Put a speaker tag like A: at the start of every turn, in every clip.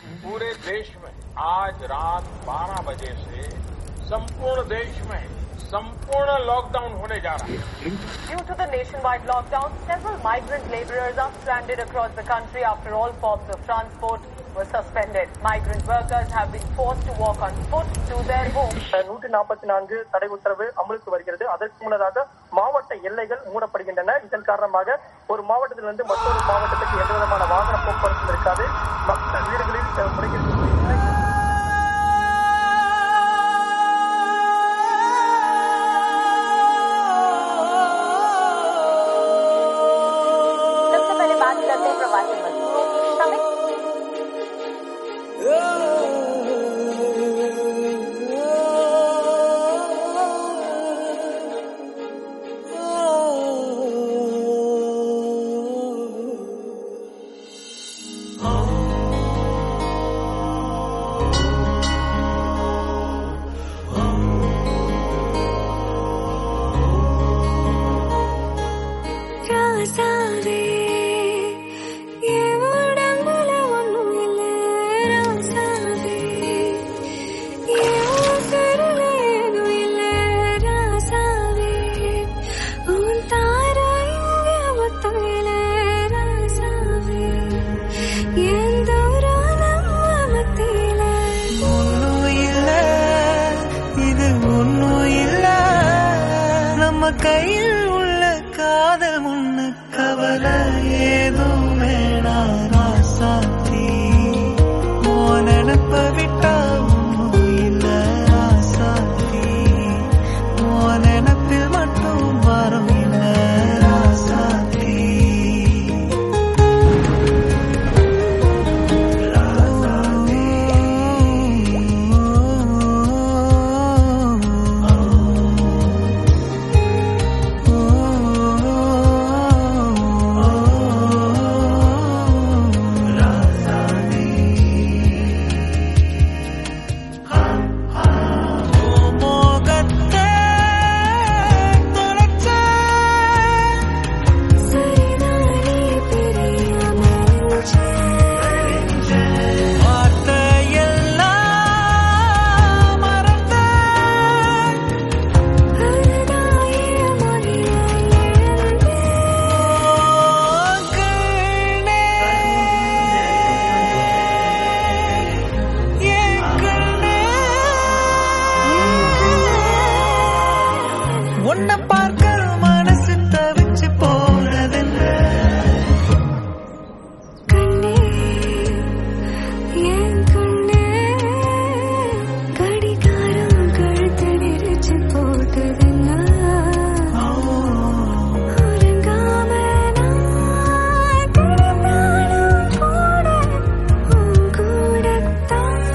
A: पूरे देश में आज रात 12 बजे से संपूर्ण देश में संपूर्ण लॉकडाउन होने जा रहा है
B: Due to the nationwide lockdown, several migrant laborers are stranded across the country after all forms of transport were suspended. Migrant workers have been forced to walk on foot to their homes.
C: நூற்றி நாற்பத்தி நான்கு தடை உத்தரவு அமலுக்கு வருகிறது அதற்கு முன்னதாக மாவட்ட எல்லைகள் மூடப்படுகின்றன இதன் காரணமாக ஒரு மாவட்டத்திலிருந்து மற்றொரு மாவட்டத்துக்கு எந்த விதமான வாகன போக்குவரத்தும் இருக்காது மக்கள் வீடுகளில் அஹ், முடங்கியிருக்கக்கூடிய
B: सबसे पहले बात करते हैं प्रवासी मजदूरों की श्रमिक
D: ராசாவே என் உடம்புல ஒண்ணும் இல்ல ராசாவே என் உசுருல ஏதும் இல்ல ராசாவே உன் தாரம் இங்க மொத்தம் இல்ல ராசாவே என் தூரம் நம்ம மத்தியில
E: ஒன்னும் இல்ல இது ஒன்னும் இல்ல நம்ம கையில் உள்ள காதல் முன்ன கவலை ஏதும் வேணாம் ராசாத்தி ஓ நினப்ப விட்டா ஒன்னும் இல்ல ராசாத்தி ஓ நினப்பில் மட்டும் வரும் இல்ல ராசாத்தி மோகத்தை தொலைச்ச
D: சரிதானே தெரியாம
E: வார்த்தையெல்லாம் மறந்த
D: அழுதாயே மொழியை இழந்தே
E: கண்ணே என் கண்ணே உன்னை பார்க்க மனசு தவிச்சு போனதென்ன
D: கண்ணே என் கண்ணே கடிகாரம் கழுத்து நெரிச்சு போட்டதுன்னா உறங்காம நான் கிடந்தாலும் கூட உன் கூடத்தான்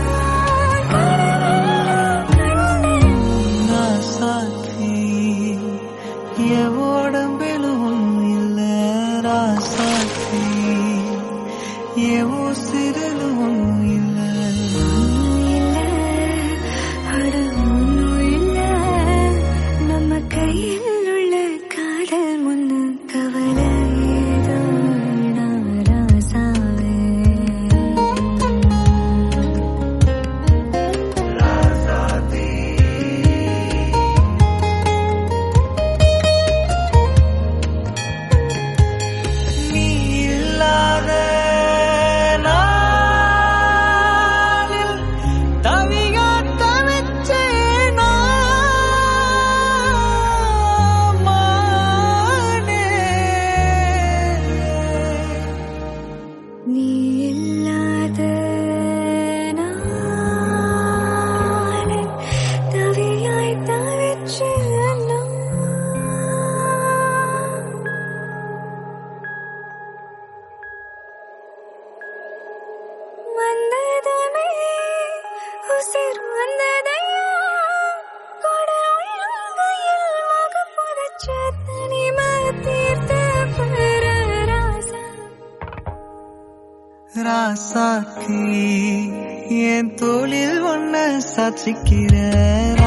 D: கடவுள் கண்ணே
E: ராசாத்தி என் உடம்பிலும் இல்ல ராசாத்தி என் உசிரிலும் இல்ல
D: இல்ல அட ஒண்ணும் இல்ல நம்ம கையில் உள்ள காதல் முன்னு கவலை ஏதோ வேணாம் ராசாவே
E: நீ இல்லாத நாளில் தவியா தவிச்சேன் நான் மானே.
D: நீ இல்லாத நாளே தவியாய் தவிச்சு நான் வந்ததுமே உசிர் வந்ததையா குடல் உள்ளங்கையில் முகம் புதைச்ச தனிமை தீர்த்த பெற ராசா
E: ராசாத்தி என் தோளில் ஒன்ன சாட்சிக்கிற